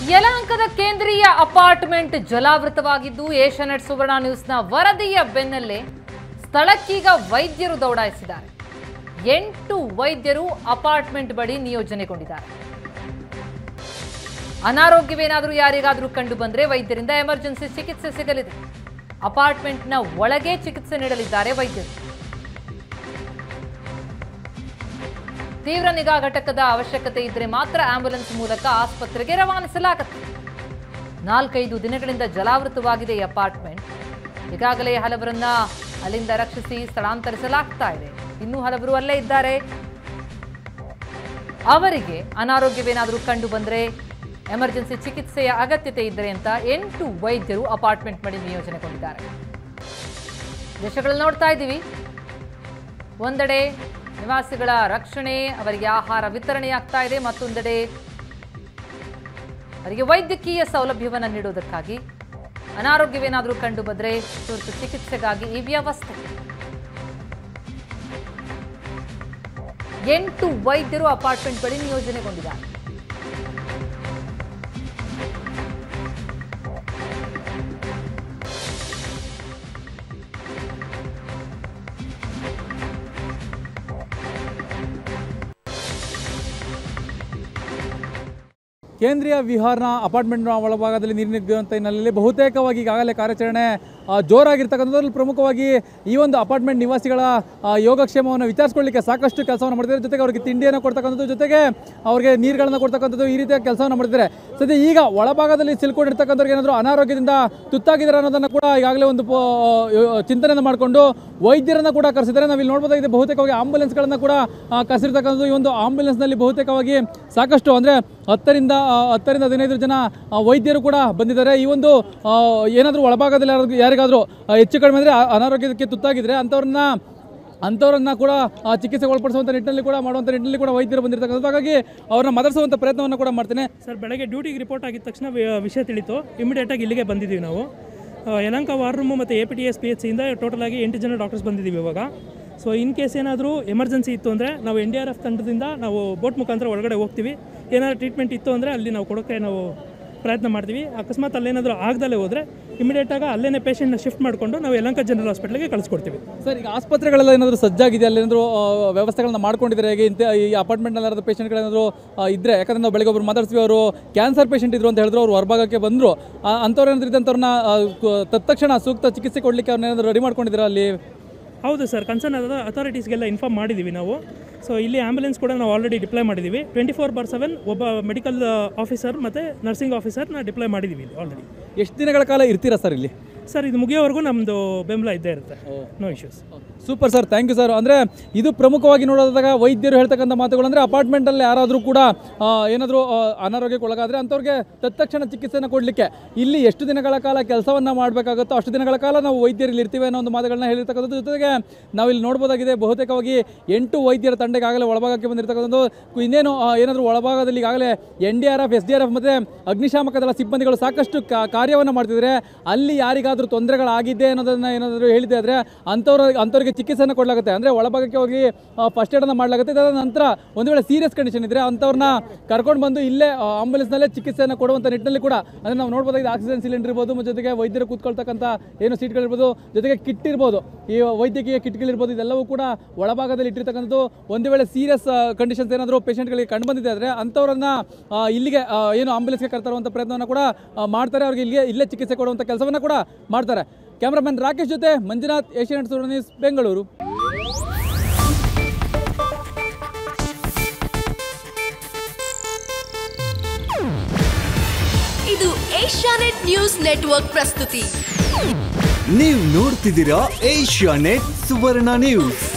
ಯಲಹಂಕದ ಕೇಂದ್ರೀಯ apartment ಜಲಾವೃತವಾಗಿದ್ದು Asianet ಸುವರ್ಣ ನ್ಯೂಸ್ನ ವರದಿಯ ಬೆನ್ನಲ್ಲೇ ಸ್ಥಳಕ್ಕೀಗ ವೈದ್ಯರು ದೌಡಾಯಿಸಿದ್ದಾರೆ ಎಂಟು ವೈದ್ಯರು ಅಪಾರ್ಟ್ಮೆಂಟ್ ಬಳಿ ನಿಯೋಜನೆಗೊಂಡಿದ್ದಾರೆ ಅನಾರೋಗ್ಯವೇನಾದರೂ ಯಾರಿಗಾದರೂ ಕಂಡು ಬಂದ್ರೆ ವೈದ್ಯರಿಂದ ಎಮರ್ಜೆನ್ಸಿ ಚಿಕಿತ್ಸೆ ಸಿಗಲಿದೆ ಅಪಾರ್ಟ್ಮೆಂಟ್ನ ಒಳಗೆ ಚಿಕಿತ್ಸೆ ನೀಡಲಿದ್ದಾರೆ ವೈದ್ಯರು ತೀವ್ರ ನಿಗಾ ಘಟಕದ ಅವಶ್ಯಕತೆ ಇದ್ರೆ ಮಾತ್ರ ಆಂಬ್ಯುಲೆನ್ಸ್ ಮೂಲಕ ಆಸ್ಪತ್ರೆಗೆ ರವಾನಿಸಲಾಗುತ್ತೆ ನಾಲ್ಕೈದು ದಿನಗಳಿಂದ ಜಲಾವೃತವಾಗಿದೆ ಈ ಅಪಾರ್ಟ್ಮೆಂಟ್ ಈಗಾಗಲೇ ಹಲವರನ್ನ ಅಲ್ಲಿಂದ ರಕ್ಷಿಸಿ ಸ್ಥಳಾಂತರಿಸಲಾಗ್ತಾ ಇದೆ ಇನ್ನೂ ಹಲವರು ಅಲ್ಲೇ ಇದ್ದಾರೆ ಅವರಿಗೆ ಅನಾರೋಗ್ಯವೇನಾದರೂ ಕಂಡು ಬಂದ್ರೆ ಎಮರ್ಜೆನ್ಸಿ ಚಿಕಿತ್ಸೆಯ ಅಗತ್ಯತೆ ಇದ್ದರೆ ಅಂತ ಎಂಟು ವೈದ್ಯರು ಅಪಾರ್ಟ್ಮೆಂಟ್ ಬಳಿ ನಿಯೋಜನೆಗೊಂಡಿದ್ದಾರೆ ದೇಶಗಳಲ್ಲಿ ನೋಡ್ತಾ ಇದ್ದೀವಿ ಒಂದೆಡೆ ನಿವಾಸಿಗಳ ರಕ್ಷಣೆ ಅವರಿಗೆ ಆಹಾರ ವಿತರಣೆಯಾಗ್ತಾ ಇದೆ ಮತ್ತೊಂದೆಡೆ ಅವರಿಗೆ ವೈದ್ಯಕೀಯ ಸೌಲಭ್ಯವನ್ನು ನೀಡುವುದಕ್ಕಾಗಿ ಅನಾರೋಗ್ಯವೇನಾದರೂ ಕಂಡು ಬಂದರೆ ತುರ್ತು ಚಿಕಿತ್ಸೆಗಾಗಿ ಈ ವ್ಯವಸ್ಥೆ ಎಂಟು ವೈದ್ಯರು ಅಪಾರ್ಟ್ಮೆಂಟ್ ಬಳಿ ನಿಯೋಜನೆಗೊಂಡಿದ್ದಾರೆ ಕೇಂದ್ರೀಯ ವಿಹಾರ್ನ ಅಪಾರ್ಟ್ಮೆಂಟ್ನ ಒಳಭಾಗದಲ್ಲಿ ನೀರು ನುಗ್ಗುವಂಥ ಹಿನ್ನೆಲೆಯಲ್ಲಿ ಬಹುತೇಕವಾಗಿ ಈಗಾಗಲೇ ಕಾರ್ಯಾಚರಣೆ ಆ, ಜೋರಾಗಿರ್ತಕ್ಕಂಥದ್ರಲ್ಲಿ ಪ್ರಮುಖವಾಗಿ ಈ ಒಂದು ಅಪಾರ್ಟ್ಮೆಂಟ್ ನಿವಾಸಿಗಳ ಆ, ಯೋಗಕ್ಷೇಮವನ್ನು ವಿಚಾರಿಸ್ಕೊಳ್ಳಿಕ್ಕೆ ಸಾಕಷ್ಟು ಕೆಲಸವನ್ನು ಮಾಡ್ತಿದ್ದಾರೆ ಜೊತೆಗೆ ಅವರಿಗೆ ತಿಂಡಿಯನ್ನು ಕೊಡ್ತಕ್ಕಂಥದ್ದು ಜೊತೆಗೆ ಅವರಿಗೆ ನೀರುಗಳನ್ನು ಕೊಡ್ತಕ್ಕಂಥದ್ದು ಈ ರೀತಿಯ ಕೆಲಸವನ್ನು ಮಾಡ್ತಿದ್ದಾರೆ ಸದ್ಯ ಈಗ ಒಳಭಾಗದಲ್ಲಿ ಸಿಲ್ಕೊಂಡಿರ್ತಕ್ಕಂಥವ್ರಿಗೆ ಏನಾದರೂ ಅನಾರೋಗ್ಯದಿಂದ ತುತ್ತಾಗಿದ್ದಾರೆ ಅನ್ನೋದನ್ನು ಕೂಡ ಈಗಾಗಲೇ ಒಂದು ಪೋ- ಯೋ- ಚಿಂತನೆಯನ್ನು ಮಾಡಿಕೊಂಡು ವೈದ್ಯರನ್ನು ಕೂಡ ಕರೆಸಿದ್ದಾರೆ ನಾವಿಲ್ಲಿ ನೋಡ್ಬೋದಾಗಿದೆ ಬಹುತೇಕವಾಗಿ ಆಂಬುಲೆನ್ಸ್ಗಳನ್ನು ಕೂಡ ಆ, ಕರೆಸಿರ್ತಕ್ಕಂಥದ್ದು ಈ ಒಂದು ಆಂಬುಲೆನ್ಸ್ನಲ್ಲಿ ಬಹುತೇಕವಾಗಿ ಸಾಕಷ್ಟು ಅಂದರೆ ಹತ್ತರಿಂದ ಆ, ಹತ್ತರಿಂದ ಹದಿನೈದು ಜನ ಆ, ವೈದ್ಯರು ಕೂಡ ಬಂದಿದ್ದಾರೆ ಈ ಒಂದು ಆ, ಏನಾದರೂ ಒಳಭಾಗದಲ್ಲಿ ಯಾರಾದ್ರೂ- ಯಾರಿಗಾದರೂ ಆ, ಹೆಚ್ಚು ಕಡಿಮೆ ಅಂದರೆ ಅನಾರೋಗ್ಯಕ್ಕೆ ತುತ್ತಾಗಿದ್ರೆ ಅಂಥವ್ರನ್ನ ಅಂಥವ್ರನ್ನ ಕೂಡ ಆ, ಚಿಕಿತ್ಸೆಗೆ ಒಳಪಡಿಸುವಂಥ ನಿಟ್ಟಿನಲ್ಲಿ ಕೂಡ ಮಾಡುವಂಥ ನಿಟ್ಟಿನಲ್ಲಿ ಕೂಡ ವೈದ್ಯರು ಬಂದಿರತಕ್ಕಂಥದ್ದು ಹಾಗಾಗಿ ಅವ್ರನ್ನ ಮದರ್ಸುವಂಥ ಪ್ರಯತ್ನವನ್ನು ಕೂಡ ಮಾಡ್ತೇನೆ ಸರ್ ಬೆಳಗ್ಗೆ ಡ್ಯೂಟಿಗೆ ರಿಪೋರ್ಟ್ ಆಗಿದ ತಕ್ಷಣ ವಿ- ವಿಷಯ ತಿಳಿತು ಇಮಿಡಿಯೇಟಾಗಿ ಇಲ್ಲಿಗೆ ಬಂದಿದ್ದೀವಿ ನಾವು ಆ, ಯಲಹಂಕ ವಾರ್ ರೂಮು ಮತ್ತು A P T S P H ಸಿಯಿಂದ ಟೋಟಲ್ ಆಗಿ ಎಂಟು ಜನ ಡಾಕ್ಟರ್ಸ್ ಬಂದಿದ್ದೀವಿ ಇವಾಗ ಸೊ ಇನ್ ಕೇಸ್ ಏನಾದರೂ ಎಮರ್ಜೆನ್ಸಿ ಇತ್ತು ಅಂದರೆ ನಾವು ಎನ್ ಡಿ ಆರ್ ಎಫ್ ತಂಡದಿಂದ ನಾವು ಬೋಟ್ ಮುಖಾಂತರ ಒಳಗಡೆ ಹೋಗ್ತೀವಿ ಏನಾದರೂ ಟ್ರೀಟ್ಮೆಂಟ್ ಇತ್ತು ಅಂದರೆ ಅಲ್ಲಿ ನಾವು ಕೊಡೋಕ್ಕೆ ನಾವು ಪ್ರಯತ್ನ ಮಾಡ್ತೀವಿ ಅಕಸ್ಮಾತ್ ಅಲ್ಲೇನಾದರೂ ಆಗದಲ್ಲೇ ಹೋದರೆ ಇಮಿಡಿಯೇಟಾಗಿ ಅಲ್ಲೇ ಪೇಷಂಟ್ನ ಶಿಫ್ಟ್ ಮಾಡಿಕೊಂಡು ನಾವು ಯಲಹಂಕ ಜನರಲ್ ಹಾಸ್ಪಿಟ್ಲಿಗೆ ಕಳಿಸ್ಕೊಡ್ತೀವಿ ಸರ್ ಈಗ ಆಸ್ಪತ್ರೆಗಳೆಲ್ಲ ಏನಾದರೂ ಸಜ್ಜಾಗಿದೆ ಅಲ್ಲಿ ಏನಾದರೂ ವ್ಯವಸ್ಥೆಗಳನ್ನ ಮಾಡ್ಕೊಂಡಿದ್ದಾರೆ ಹೇಗೆ ಇಂಥ ಈ ಅಪಾರ್ಟ್ಮೆಂಟ್ನಲ್ಲಿ ಯಾರಾದರೂ ಪೇಷಂಟ್ಗಳೇನಾದರೂ ಇದ್ದರೆ ಯಾಕಂದ್ರೆ ನಾವು ಬೆಳಗ್ಗೆ ಒಬ್ರು ಮಾತಾಡ್ತೀವಿ ಅವರು ಕ್ಯಾನ್ಸರ್ ಪೇಷಂಟ್ ಇದ್ರು ಅಂತ ಹೇಳಿದ್ರು ಅವ್ರು ಹೊರಭಾಗಕ್ಕೆ ಬಂದರು ಅಂಥವ್ರು ಏನಾದ್ರು ಇದ್ದಂಥವ್ರನ್ನ ಆ, ಕು- ತತ್ಕ್ಷಣ ಸೂಕ್ತ ಚಿಕಿತ್ಸೆ ಕೊಡಲಿಕ್ಕೆ ಅವ್ರನ್ನ ಏನಾದರೂ ರೆಡಿ ಮಾಡ್ಕೊಂಡಿದ್ದೀರಾ ಅಲ್ಲಿ ಹೌದು ಸರ್ ಕನ್ಸರ್ನ್ ಆದ ಅಥಾರಿಟೀಸ್ಗೆಲ್ಲ ಇನ್ಫಾರ್ಮ್ ಮಾಡಿದ್ದೀವಿ ನಾವು ಸೊ ಇಲ್ಲಿ ಆಂಬುಲೆನ್ಸ್ ಕೂಡ ನಾವು ಆಲ್ರೆಡಿ ಡಿಪ್ಲೈ ಮಾಡಿದ್ದೀವಿ ಟ್ವೆಂಟಿ ಫೋರ್ ಬಾರ್ ಸೆವೆನ್ ಒಬ್ಬ ಮೆಡಿಕಲ್ ಆಫೀಸರ್ ಮತ್ತು ನರ್ಸಿಂಗ್ ಆಫೀಸರ್ನ ಡಿಪ್ಲೈ ಮಾಡಿದ್ದೀವಿ ಆಲ್ರೆಡಿ ಎಷ್ಟು ದಿನಗಳ ಕಾಲ ಇರ್ತೀರಾ ಸರ್ ಇಲ್ಲಿ ಸರ್ ಇದು ಮುಗಿಯೋವರೆಗೂ ನಮ್ಮದು ಬೆಂಬಲ ಇದ್ದೇ ಇರುತ್ತೆ no issues super sir thank you sir ಅಂದರೆ ಇದು ಪ್ರಮುಖವಾಗಿ ನೋಡೋದಾಗ ವೈದ್ಯರು ಹೇಳ್ತಕ್ಕಂಥ ಮಾತುಗಳು ಅಂದರೆ ಅಪಾರ್ಟ್ಮೆಂಟಲ್ಲಿ ಯಾರಾದರೂ ಕೂಡ ಆ, ಏನಾದರೂ ಆ, ಅನಾರೋಗ್ಯಕ್ಕೆ ಒಳಗಾದರೆ ಅಂಥವ್ರಿಗೆ ತತ್ಕ್ಷಣ ಚಿಕಿತ್ಸೆಯನ್ನು ಕೊಡಲಿಕ್ಕೆ ಇಲ್ಲಿ ಎಷ್ಟು ದಿನಗಳ ಕಾಲ ಕೆಲಸವನ್ನು ಮಾಡಬೇಕಾಗುತ್ತೋ ಅಷ್ಟು ದಿನಗಳ ಕಾಲ ನಾವು ವೈದ್ಯರಲ್ಲಿ ಇರ್ತೀವಿ ಅನ್ನೋ ಒಂದು ಮಾತುಗಳನ್ನ ಹೇಳಿರ್ತಕ್ಕಂಥದ್ದು ಜೊತೆಗೆ ನಾವು ಇಲ್ಲಿ ನೋಡ್ಬೋದಾಗಿದೆ ಬಹುತೇಕವಾಗಿ ಎಂಟು ವೈದ್ಯರ ತಂಡ ಈಗಾಗಲೇ ಒಳಭಾಗಕ್ಕೆ ಬಂದಿರತಕ್ಕಂಥದ್ದು ಇನ್ನೇನು ಆ, ಏನಾದರೂ ಒಳಭಾಗದಲ್ಲಿ ಈಗಾಗಲೇ N D R F S D R F ಮತ್ತು ಅಗ್ನಿಶಾಮಕ ದಳ ಸಿಬ್ಬಂದಿಗಳು ಸಾಕಷ್ಟು ಕಾ- ಕಾರ್ಯವನ್ನು ಮಾಡ್ತಿದ್ದಾರೆ ಅಲ್ಲಿ ಯಾರಿಗಾದರೂ ತೊಂದರೆಗಳಾಗಿದೆ ಅನ್ನೋದನ್ನು ಏನಾದರೂ ಹೇಳಿದೆ ಆದರೆ ಅಂಥವ್ರ ಅಂಥವ್ರಿಗೆ ಚಿಕಿತ್ಸೆಯನ್ನು ಕೊಡಲಾಗುತ್ತೆ ಅಂದರೆ ಒಳಭಾಗಕ್ಕೆ ಹೋಗಿ ಫಸ್ಟ್ ಏಡನ್ನು ಮಾಡಲಾಗುತ್ತೆ ಇದಾದ ನಂತರ ಒಂದು ವೇಳೆ ಸೀರಿಯಸ್ ಕಂಡೀಷನ್ ಇದ್ದರೆ ಅಂಥವ್ರನ್ನ ಕರ್ಕೊಂಡು ಬಂದು ಇಲ್ಲೇ ಆಂಬುಲೆನ್ಸ್ನಲ್ಲೇ ಚಿಕಿತ್ಸೆಯನ್ನು ಕೊಡುವಂಥ ನಿಟ್ಟಿನಲ್ಲಿ ಕೂಡ ಅಂದರೆ ನಾವು ನೋಡ್ಬೋದಾಗಿದೆ ಆಕ್ಸಿಜನ್ ಸಿಲಿಂಡರ್ ಇರ್ಬೋದು ಮತ್ತು ಜೊತೆಗೆ ವೈದ್ಯರು ಕೂತ್ಕೊಳ್ತಕ್ಕಂಥ ಏನು ಸೀಟ್ಗಳಿರ್ಬೋದು ಜೊತೆಗೆ ಕಿಟ್ ಇರ್ಬೋದು ಈ ವೈದ್ಯಕೀಯ ಕಿಟ್ಗಳಿರ್ಬೋದು ಇದೆಲ್ಲವೂ ಕೂಡ ಒಳಭಾಗದಲ್ಲಿ ಇಟ್ಟಿರ್ತಕ್ಕಂಥದ್ದು ಒಂದು ವೇಳೆ ಸೀರಿಯಸ್ ಕಂಡೀಷನ್ಸ್ ಏನಾದರೂ ಪೇಷಂಟ್ಗಳಿಗೆ ಕಂಡು ಬಂದಿದೆ ಆದರೆ ಅಂಥವ್ರನ್ನ ಆ, ಇಲ್ಲಿಗೆ ಆ, ಏನು ಆಂಬುಲೆನ್ಸ್ಗೆ ಕರ್ತರುವಂಥ ಪ್ರಯತ್ನವನ್ನು ಕೂಡ ಆ, ಮಾಡ್ತಾರೆ ಅವ್ರಿಗೆ ಇಲ್ಲಿಗೆ ಇಲ್ಲೇ ಚಿಕಿತ್ಸೆ ಕೊಡುವಂಥ ಕೆಲಸವನ್ನು ಕೂಡ ಮಾಡ್ತಾರೆ ಕ್ಯಾಮ್ರಾಮನ್ ರಾಕೇಶ್ ಜೊತೆ ಮಂಜುನಾಥ್ ಏಷ್ಯಾನೆಟ್ ಸುವರ್ಣ ನ್ಯೂಸ್ ಬೆಂಗಳೂರು ಇದು ಏಷ್ಯಾನೆಟ್ ನ್ಯೂಸ್ ನೆಟ್ವರ್ಕ್ ಪ್ರಸ್ತುತಿ ನೀವು ನೋಡ್ತಿದ್ದೀರಾ ಏಷ್ಯಾ ನೆಟ್ ಸುವರ್ಣ ನ್ಯೂಸ್